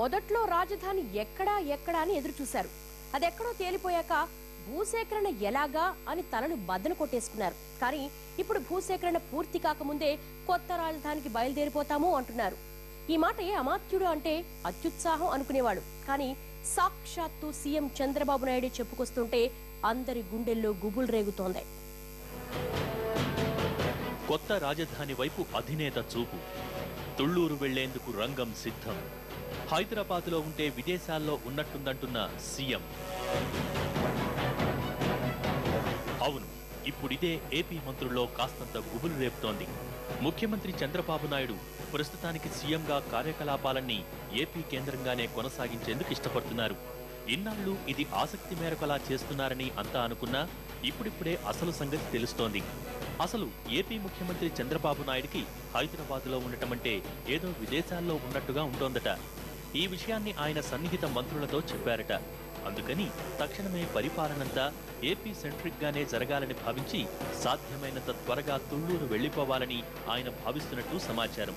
మొదట్లో రాజధాని ఎక్కడా ఎక్కడా అని ఎదురు చూశారు అదెక్కడో తేలిపోయాక భూసేకరణ ఎలాగా అని తలలు బద్దలు కొట్టేసుకున్నారు కానీ ఇప్పుడు భూసేకరణ పూర్తి కాకముందే కొత్త రాజధానికి బయలుదేరిపోతాము అంటున్నారు ఈ మాట ఏ అమాత్యుడు అంటే అత్యుత్సాహం అనుకునేవాడు కానీ సాక్షాత్తు సీఎం చంద్రబాబు నాయుడు చెప్పుకొస్తుంటే అందరి గుండెల్లో గుబులు రేగుతోంది కొత్త రాజధాని వైపు అధినేత చూపు తుళ్ళూరు వెళ్లేందుకు రంగం సిద్ధం హైదరాబాద్లో ఉంటే విదేశాల్లో ఉన్నట్టుందంటున్న సీఎం అవును ఇప్పుడిదే ఏపీ మంత్రుల్లో కాస్తంత గుబులు రేపుతోంది ముఖ్యమంత్రి చంద్రబాబు నాయుడు ప్రస్తుతానికి సీఎంగా కార్యకలాపాలన్నీ ఏపీ కేంద్రంగానే కొనసాగించేందుకు ఇష్టపడుతున్నారు ఇన్నాళ్లు ఇది ఆసక్తి మేరకు అలా చేస్తున్నారని అంతా అనుకున్నా ఇప్పుడిప్పుడే అసలు సంగతి తెలుస్తోంది అసలు ఏపీ ముఖ్యమంత్రి చంద్రబాబు నాయుడికి హైదరాబాద్లో ఉండటమంటే ఏదో విదేశాల్లో ఉన్నట్టుగా ఉంటోందట ఈ విషయాన్ని ఆయన సన్నిహిత మంత్రులతో చెప్పారట అందుకని తక్షణమే పరిపాలనంతా ఏపీ సెంట్రిక్ గానే జరగాలని భావించి సాధ్యమైనంత త్వరగా తుళ్లూరు వెళ్లిపోవాలని ఆయన భావిస్తున్నట్టు సమాచారం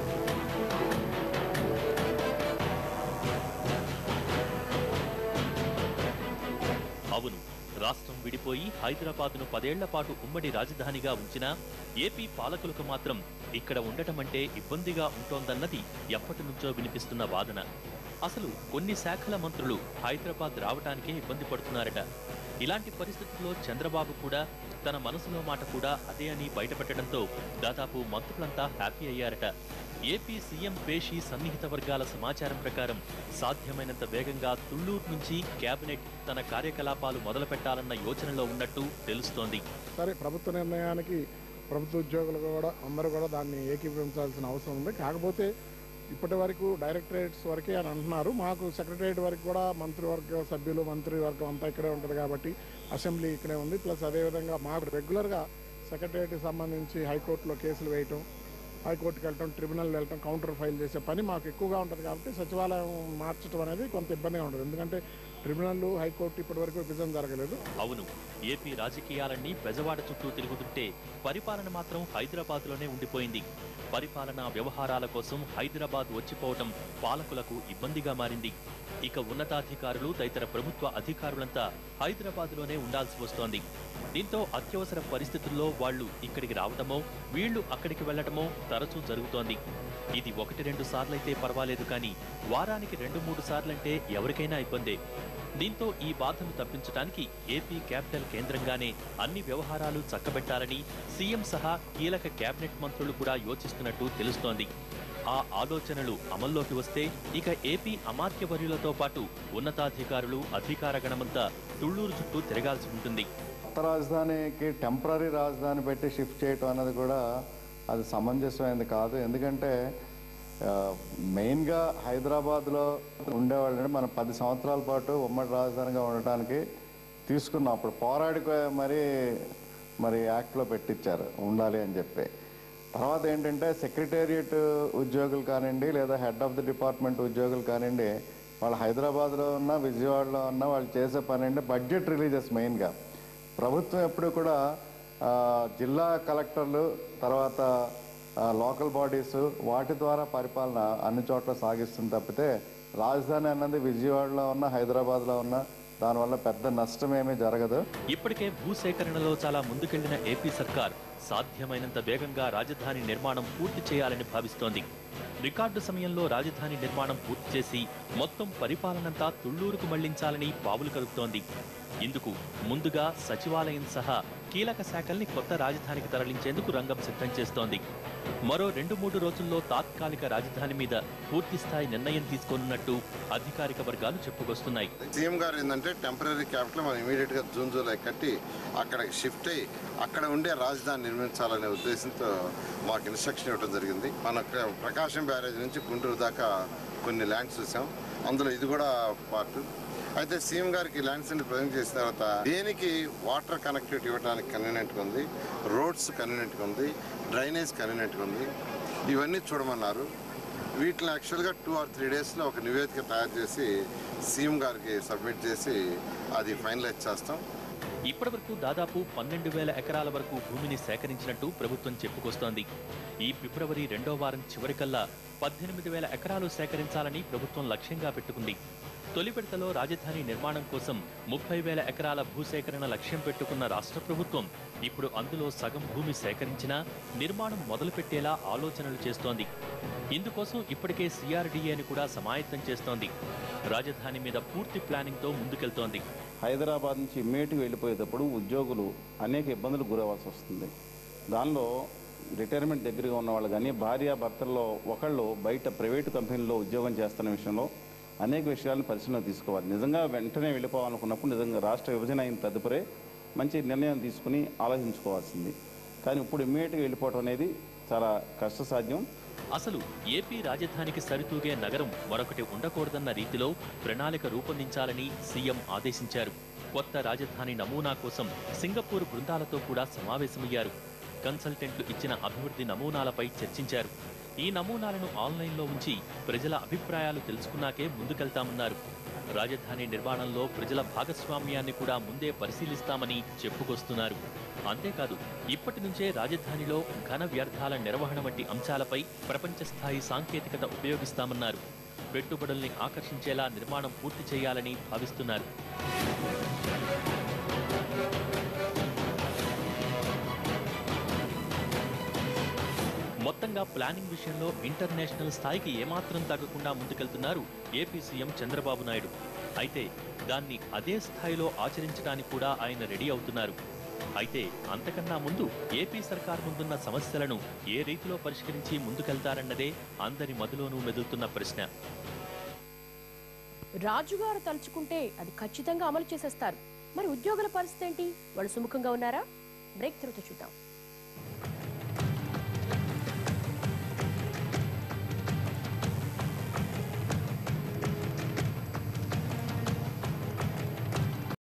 అవును రాష్ట్రం విడిపోయి హైదరాబాద్ను పదేళ్ల పాటు ఉమ్మడి రాజధానిగా ఉంచినా ఏపీ పాలకులకు మాత్రం ఇక్కడ ఉండటమంటే ఇబ్బందిగా ఉంటోందన్నది ఎప్పటి నుంచో వినిపిస్తున్న వాదన అసలు కొన్ని శాఖల మంత్రులు హైదరాబాద్ రావటానికే ఇబ్బంది పడుతున్నారట ఇలాంటి పరిస్థితుల్లో చంద్రబాబు కూడా తన మనసులో మాట కూడా అదే అని బయటపెట్టడంతో దాదాపు మంత్రులంతా హ్యాపీ అయ్యారట ఏపీ సీఎం పేషి సన్నిహిత వర్గాల సమాచారం ప్రకారం సాధ్యమైనంత వేగంగా తుళ్లూరు నుంచి కేబినెట్ తన కార్యకలాపాలు మొదలు పెట్టాలన్న యోచనలో ఉన్నట్టు తెలుస్తోంది సరే ప్రభుత్వ నిర్ణయానికి ప్రభుత్వ ఉద్యోగులు కూడా అందరూ కూడా దాన్ని ఏకీభవించాల్సిన అవసరం ఉంది కాకపోతే ఇప్పటి వరకు డైరెక్టరేట్స్ వరకే అని అంటున్నారు మాకు సెక్రటరియట్ వరకు కూడా మంత్రివర్గ సభ్యులు మంత్రివర్గం అంతా ఇక్కడే ఉంటుంది కాబట్టి అసెంబ్లీ ఇక్కడే ఉంది ప్లస్ అదేవిధంగా మాకు రెగ్యులర్గా సెక్రటరియట్కి సంబంధించి హైకోర్టులో కేసులు వేయటం హైకోర్టుకి వెళ్ళటం ట్రిబ్యునల్ వెళ్ళటం కౌంటర్ ఫైల్ చేసే పని మాకు ఎక్కువగా ఉంటుంది కాబట్టి సచివాలయం మార్చడం అనేది కొంత ఇబ్బందిగా ఉంటుంది ఎందుకంటే ట్రిబ్యునల్ హైకోర్టు ఇప్పటివరకు విభజన జరగలేదు అవును ఏపీ రాజకీయాలన్నీ బెజవాడ చుట్టూ తిరుగుతుంటే పరిపాలన మాత్రం హైదరాబాద్లోనే ఉండిపోయింది పరిపాలనా వ్యవహారాల కోసం హైదరాబాద్ వచ్చిపోవటం పాలకులకు ఇబ్బందిగా మారింది ఇక ఉన్నతాధికారులు తదితర ప్రభుత్వ అధికారులంతా హైదరాబాద్లోనే ఉండాల్సి వస్తోంది దీంతో అత్యవసర పరిస్థితుల్లో వాళ్ళు ఇక్కడికి రావటమో వీళ్ళు అక్కడికి వెళ్లటమో తరచూ జరుగుతోంది ఇది ఒకటి రెండు సార్లయితే పర్వాలేదు కానీ వారానికి రెండు మూడు సార్లంటే ఎవరికైనా ఇబ్బందే దీంతో ఈ బాధను తప్పించడానికి ఏపీ క్యాపిటల్ కేంద్రంగానే అన్ని వ్యవహారాలు చక్కబెట్టాలని సీఎం సహా కీలక కేబినెట్ మంత్రులు కూడా యోచిస్తున్నట్టు తెలుస్తోంది ఆ ఆలోచనలు అమల్లోకి వస్తే ఇక ఏపీ అమాత్యవర్యులతో పాటు ఉన్నతాధికారులు అధికార గణమంతా తుళ్లూరు చుట్టూ తిరగాల్సి ఉంటుంది కొత్త రాజధానికి టెంపరీ రాజధాని పెట్టి షిఫ్ట్ చేయటం అనేది కూడా అది సమంజసమైనది కాదు ఎందుకంటే ఆ, మెయిన్గా హైదరాబాద్లో ఉండేవాళ్ళు అంటే మనం పది సంవత్సరాల పాటు ఉమ్మడి రాజధానిగా ఉండటానికి తీసుకున్నాం అప్పుడు పోరాడి మరి మరి యాక్ట్లో పెట్టించారు ఉండాలి అని చెప్పి తర్వాత ఏంటంటే సెక్రటేరియట్ ఉద్యోగులు కానివ్వండి లేదా హెడ్ ఆఫ్ ది డిపార్ట్మెంట్ ఉద్యోగులు కానివ్వండి వాళ్ళు హైదరాబాద్లో ఉన్న విజయవాడలో ఉన్న వాళ్ళు చేసే పని అంటే బడ్జెట్ రిలీజెస్ మెయిన్గా ప్రభుత్వం ఎప్పుడు కూడా ఆ, జిల్లా కలెక్టర్లు తర్వాత ఆ, లోకల్ బాడీస్ వాటి ద్వారా పరిపాలన అన్ని చోట్ల సాగిస్తుంది తప్పితే రాజధాని అన్నది విజయవాడలో ఉన్న హైదరాబాద్లో ఉన్న దానివల్ల పెద్ద నష్టం ఏమీ జరగదు ఇప్పటికే భూసేకరణలో చాలా ముందుకెళ్లిన ఏపీ సర్కార్ సాధ్యమైనంత వేగంగా రాజధాని నిర్మాణం పూర్తి చేయాలని భావిస్తోంది రికార్డు సమయంలో రాజధాని నిర్మాణం పూర్తి చేసి మొత్తం పరిపాలనంతా తుళ్లూరుకు మళ్లించాలని పావులు కలుపుతోంది ఇందుకు ముందుగా సచివాలయం సహా కీలక శాఖల్ని కొత్త రాజధానికి తరలించేందుకు రంగం సిద్ధం చేస్తోంది మరో రెండు మూడు రోజుల్లో తాత్కాలిక రాజధాని మీద పూర్తి స్థాయి నిర్ణయం తీసుకోనున్నట్టు అధికారిక వర్గాలు చెప్పుకొస్తున్నాయి సీఎం గారు ఏంటంటే టెంపరీ క్యాపిటల్ మనం ఇమీడియట్ గా జూన్ జూలై కట్టి అక్కడికి షిఫ్ట్ అయ్యి అక్కడ ఉండే రాజధాని నిర్మించాలనే ఉద్దేశంతో మాకు ఇన్స్ట్రక్షన్ ఇవ్వడం జరిగింది మన ప్ర- ప్రకాశం బ్యారేజ్ నుంచి గుంటూరు దాకా కొన్ని ల్యాండ్స్ చూసాం అందులో ఇది కూడా పార్ట్ అయితే సీఎం గారికి ల్యాండ్స్ అన్ని ప్రజెంట్ చేసిన తర్వాత దేనికి వాటర్ కనెక్టివిటీ ఇవ్వడానికి కన్వీనియంట్గా ఉంది రోడ్స్ కన్వీనియంట్గా ఉంది డ్రైనేజ్ కన్వీనియంట్గా ఉంది ఇవన్నీ చూడమన్నారు వీటిని యాక్చువల్గా టూ ఆర్ త్రీ డేస్లో ఒక నివేదిక తయారు చేసి సీఎం గారికి సబ్మిట్ చేసి అది ఫైనలైజ్ చేస్తాం ఇప్పటివరకు దాదాపు పన్నెండు వేల ఎకరాల వరకు భూమిని సేకరించినట్టు ప్రభుత్వం చెప్పుకొస్తోంది ఈ ఫిబ్రవరి రెండో వారం చివరికల్లా పద్దెనిమిది వేల ఎకరాలు సేకరించాలని ప్రభుత్వం లక్ష్యంగా పెట్టుకుంది తొలి విడతలో రాజధాని నిర్మాణం కోసం ముప్పై వేల ఎకరాల భూసేకరణ లక్ష్యం పెట్టుకున్న రాష్ట్ర ప్రభుత్వం ఇప్పుడు అందులో సగం భూమి సేకరించినా నిర్మాణం మొదలుపెట్టేలా ఆలోచనలు చేస్తోంది ఇందుకోసం ఇప్పటికే సిఆర్డీఏని కూడా సమాయత్తం చేస్తోంది రాజధాని మీద పూర్తి ప్లానింగ్తో ముందుకెళ్తోంది హైదరాబాద్ నుంచి ఇమ్మీడియట్గా వెళ్ళిపోయేటప్పుడు ఉద్యోగులు అనేక ఇబ్బందులు గురవ్వాల్సి వస్తుంది దానిలో రిటైర్మెంట్ దగ్గరగా ఉన్న వాళ్ళు కానీ భార్య భర్తల్లో ఒకళ్ళు బయట ప్రైవేటు కంపెనీలో ఉద్యోగం చేస్తున్న విషయంలో అనేక విషయాలను పరిశీలన తీసుకోవాలి నిజంగా వెంటనే వెళ్ళిపోవాలనుకున్నప్పుడు నిజంగా రాష్ట్ర విభజన అయిన తదుపరే మంచి నిర్ణయం తీసుకుని ఆలోచించుకోవాల్సింది కానీ ఇప్పుడు ఇమ్మీడియట్గా వెళ్ళిపోవడం అనేది చాలా కష్టసాధ్యం అసలు ఏపీ రాజధానికి సరితూగే నగరం మరొకటి ఉండకూడదన్న రీతిలో ప్రణాళిక రూపొందించాలని సీఎం ఆదేశించారు కొత్త రాజధాని నమూనా కోసం సింగపూర్ బృందాలతో కూడా సమావేశమయ్యారు కన్సల్టెంట్లు ఇచ్చిన అభివృద్ధి నమూనాలపై చర్చించారు ఈ నమూనాలను ఆన్లైన్లో ఉంచి ప్రజల అభిప్రాయాలు తెలుసుకున్నాకే ముందుకెళ్తామన్నారు రాజధాని నిర్మాణంలో ప్రజల భాగస్వామ్యాన్ని కూడా ముందే పరిశీలిస్తామని చెప్పుకొస్తున్నారు అంతేకాదు ఇప్పటి నుంచే రాజధానిలో ఘన వ్యర్థాల నిర్వహణ వంటి అంశాలపై ప్రపంచ స్థాయి సాంకేతికత ఉపయోగిస్తామన్నారు పెట్టుబడుల్ని ఆకర్షించేలా నిర్మాణం పూర్తి చేయాలని భావిస్తున్నారు మొత్తంగా ప్లానింగ్ విషయంలో ఇంటర్నేషనల్ స్థాయికి ఏమాత్రం తగ్గకుండా ముందుకెళ్తున్నారు ఏపీ సీఎం చంద్రబాబు నాయుడు అయితే దాన్ని అదే స్థాయిలో ఆచరించడానికి కూడా ఆయన రెడీ అవుతున్నారు అయితే అంతకన్నా ముందు ఏపీ సర్కార్ ముందున్న సమస్యలను ఏ రీతిలో పరిష్కరించి ముందుకెళ్తారన్నదే అందరి మదిలోనూ మెదులుతున్న ప్రశ్న రాజుగారు తలుచుకుంటే అది ఖచ్చితంగా అమలు చేసేస్తారు మరి ఉద్యోగుల పరిస్థితి ఏంటి వాళ్ళు సుముఖంగా ఉన్నారా బ్రేక్ తర్వాత చూద్దాం